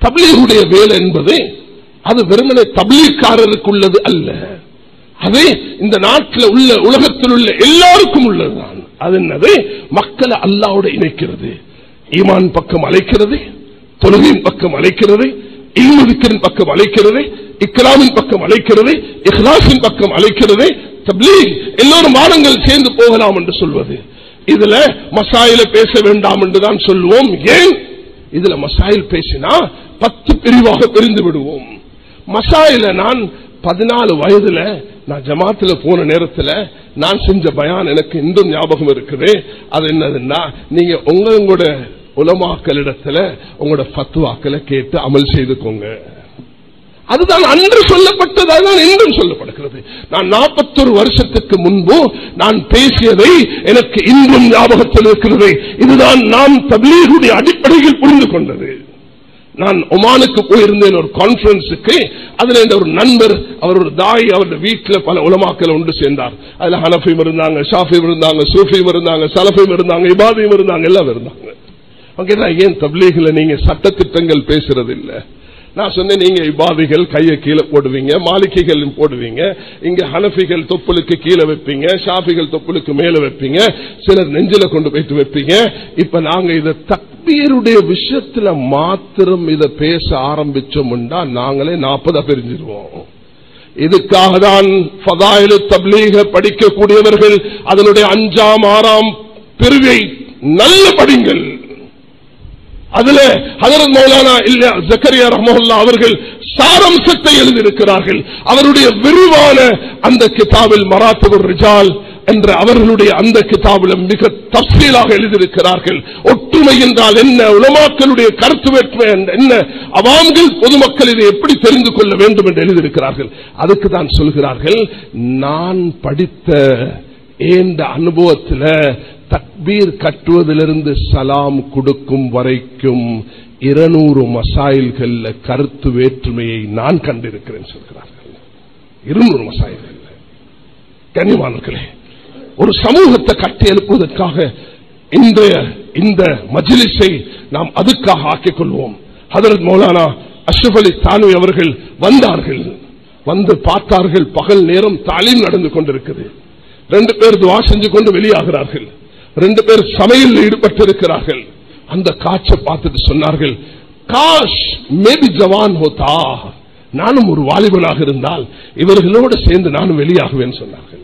தப்லீகுடைய வேலை என்பது அது வெறுமனே தப்லீக்காரருக்கு உள்ளது அல்ல அது இந்த நாட்டில் உள்ள உலகத்தில் உள்ள எல்லாருக்கும் உள்ளதுதான் அது என்னது மக்களை அல்லாவோட இணைக்கிறது ஈமான் பக்கம் அழைக்கிறது தொழுகையின் பக்கம் அழைக்கிறது இல்முதிக்கின் பக்கம் அழைக்கிறது இக்ராமின் பக்கம் அழைக்கிறது இஹ்லாசின் பக்கம் அழைக்கிறது தப்லீக் எல்லோரும் வாரங்கள் சேர்ந்து போகலாம் என்று சொல்வது இதுல மசாயில பேச வேண்டாம் என்று தான் சொல்லுவோம் ஏன் இதுல மசாயில் பேசினா பத்து பிரிவாக பிரிந்து விடுவோம் மசாயில நான் பதினாலு வயதுல நான் ஜமாத்துல போன நேரத்துல நான் செஞ்ச பயான் எனக்கு இன்னும் ஞாபகம் இருக்குது அது என்னதுன்னா நீங்க உங்களோட உலமாக்களிடத்துல உங்களோட ஃபத்துவாக்களை கேட்டு அமல் செய்துக்கோங்க அதுதான் அன்று சொல்லப்பட்டதான் இன்றும் சொல்லப்படுகிறது நான் நாற்பத்தொரு வருஷத்துக்கு முன்பு நான் பேசியதை எனக்கு இன்றும் ஞாபகத்தில் இருக்கிறது இதுதான் நாம் தபீருடைய அடிப்படையில் புரிந்து கொண்டது நான் ஒமானுக்கு போயிருந்தேன் ஒரு கான்பரன்ஸுக்கு அதுல இந்த ஒரு நண்பர் அவர் ஒரு தாய் அவருடைய வீட்டில் பல உலமாக்கள் ஒன்று சேர்ந்தார் அதுல ஹனஃபையும் இருந்தாங்க ஷாஃபியும் இருந்தாங்க சூஃபியும் இருந்தாங்க சலஃபையும் இருந்தாங்க இபாதியும் இருந்தாங்க எல்லாம் இருந்தாங்க அவங்க ஏன் தப்லீகில் நீங்க சட்டத்திட்டங்கள் பேசுறது இல்லை நான் சொன்னேன் நீங்க இபாதிகள் கையை கீழே போடுவீங்க மாளிகைகள் போடுவீங்க இங்க ஹனஃபிகள் தொப்புளுக்கு கீழே வைப்பீங்க ஷாஃபிகள் தொப்புளுக்கு மேல வைப்பீங்க சிலர் நெஞ்சில கொண்டு போயிட்டு வைப்பீங்க இப்ப நாங்க இத தக்பீருடைய விஷயத்துல மாத்திரம் இத பேச ஆரம்பிச்சோம்னா நாங்களே நாற்பதா பிரிஞ்சிருவோம் இதுக்காக தான் ஃபதாயிலு தப்லீக படிக்கக்கூடியவர்கள் அதனுடைய அஞ்சாம் ஆறாம் பிரிவை நல்ல படிங்கள் அதுல ஹதரத் மௌலானா இல்ல ஜக்கரியா ரஹமுல்லா அவர்கள் சாரம்சத்தை எழுதியிருக்கிறார்கள் அவருடைய விரிவான அந்த கிதாபில் மராத்தவர் ரிஜால் என்ற அவர்களுடைய அந்த கிதாபில் மிக தப்சீலாக எழுதியிருக்கிறார்கள் ஒற்றுமை என்றால் என்ன உலமாக்களுடைய கருத்து வேற்றுமை என்ன அவாம்கள் பொதுமக்கள் இதை எப்படி தெரிந்து கொள்ள வேண்டும் என்று எழுதியிருக்கிறார்கள் அதுக்கு தான் சொல்கிறார்கள் நான் படித்த ஏந்த அனுபவத்தில் தக்பீர் கட்டுவதிலிருந்து சலாம் கொடுக்கும் வரைக்கும் இருநூறு மசாயில்கள் கருத்து வேற்றுமையை நான் கண்டிருக்கிறேன் சொல்கிறார்கள் இருநூறு மசாயில்கள் கனிமானர்களே ஒரு சமூகத்தை கட்டி எழுப்புவதற்காக இன்றைய இந்த மஜிலிஸை நாம் அதுக்காக ஆக்கிக் கொள்வோம் ஹதரத் மௌலானா அஷ்ரப் அலி தானு அவர்கள் வந்தார்கள் வந்து பார்த்தார்கள் பகல் நேரம் தாலீம் நடந்து கொண்டிருக்குது ரெண்டு பேர் துவா செஞ்சு கொண்டு வெளியாகிறார்கள் ரெண்டு பேர் சமையல் ஈடுபட்டிருக்கிறார்கள் அந்த காட்சை பார்த்துட்டு சொன்னார்கள் காஷ் மேபி ஜவான் ஹோதா நானும் ஒரு வாலிபனாக இருந்தால் இவர்களோடு சேர்ந்து நானும் வெளியாகுவேன் சொன்னார்கள்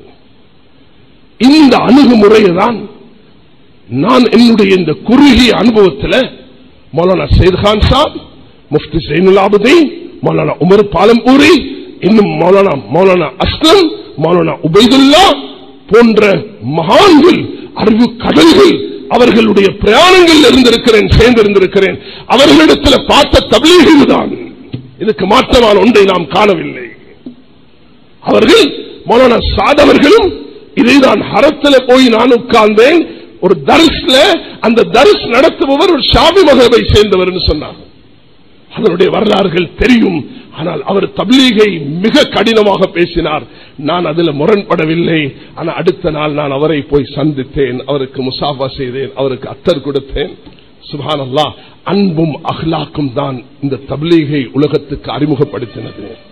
இந்த அணுகுமுறையை தான் நான் என்னுடைய இந்த குறுகிய அனுபவத்தில் மௌலானா சைத்கான் சாப் முஃப்தி சைனுல் ஆபுதீன் மௌலானா உமர் பாலம்பூரி இன்னும் மௌலானா மௌலானா அஸ்லம் மௌலானா உபைதுல்லா போன்ற மகான்கள் அறிவு கடல்கள் அவர்களுடைய பிரயாணங்கள் இருந்திருக்கிறேன் சேர்ந்திருந்திருக்கிறேன் அவர்களிடத்தில் பார்த்த தபிலீகள் தான் இதுக்கு மாற்றமான ஒன்றை நாம் காணவில்லை அவர்கள் மௌலானா சாதவர்களும் இதைதான் ஹரத்தில் போய் நான் உட்கார்ந்தேன் ஒரு தரிசில அந்த தரிஸ் நடத்துபவர் ஒரு ஷாபி மகவை சேர்ந்தவர் சொன்னார் அதனுடைய வரலாறுகள் தெரியும் ஆனால் அவர் தப்லீகை மிக கடினமாக பேசினார் நான் அதில் முரண்படவில்லை ஆனால் அடுத்த நாள் நான் அவரை போய் சந்தித்தேன் அவருக்கு முசாஃபா செய்தேன் அவருக்கு அத்தர் கொடுத்தேன் சுபான் அல்லா அன்பும் அஹ்லாக்கும் தான் இந்த தப்லீகை உலகத்துக்கு அறிமுகப்படுத்தினது